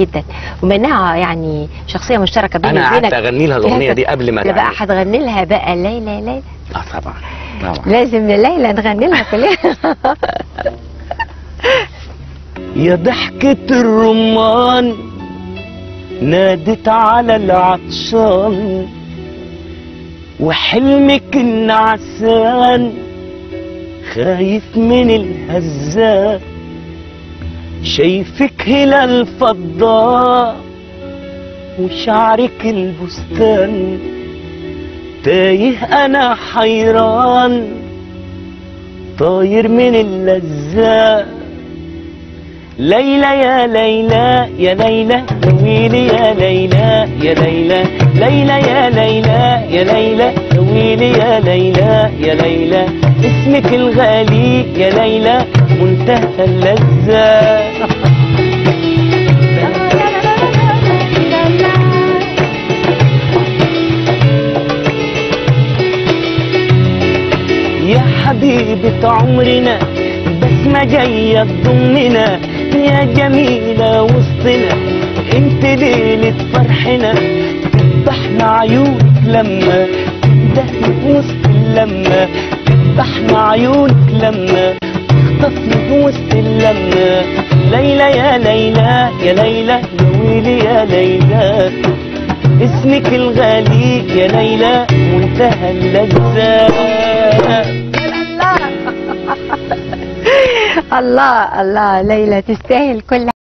جدا وبما انها يعني شخصيه مشتركه بيني انا وبينك قعدت اغني لها الاغنيه دي قبل ما لا بقى تعمل. هتغني لها بقى ليلى ليلى اه طبعا طبعا لازم ليلى نغني لها كلنا يا ضحكة الرمان نادت على العطشان وحلمك النعسان خايف من الهزات شايفك هلال فضاء وشعرك البستان تايه انا حيران طاير من اللذات ليلى يا ليلى يا ليلى ويلي يا ليلى يا ليلى ليلى يا ليلى يا ليلى ويلي يا ليلى يا ليلى اسمك الغالي يا ليلى منتهى اللذة يا حبيبة عمرنا بسمة جاية تضمنا يا جميلة وسطنا انت ليلة فرحنا تذبحنا عيونك لما تدهن وسط اللمة تذبحنا عيونك لما تخطفني وسط اللمة ليلى يا ليلى يا ليلى يا ويلي يا ليلى اسمك الغالي يا ليلى منتهى اللذة الله الله ليلى تستاهل كل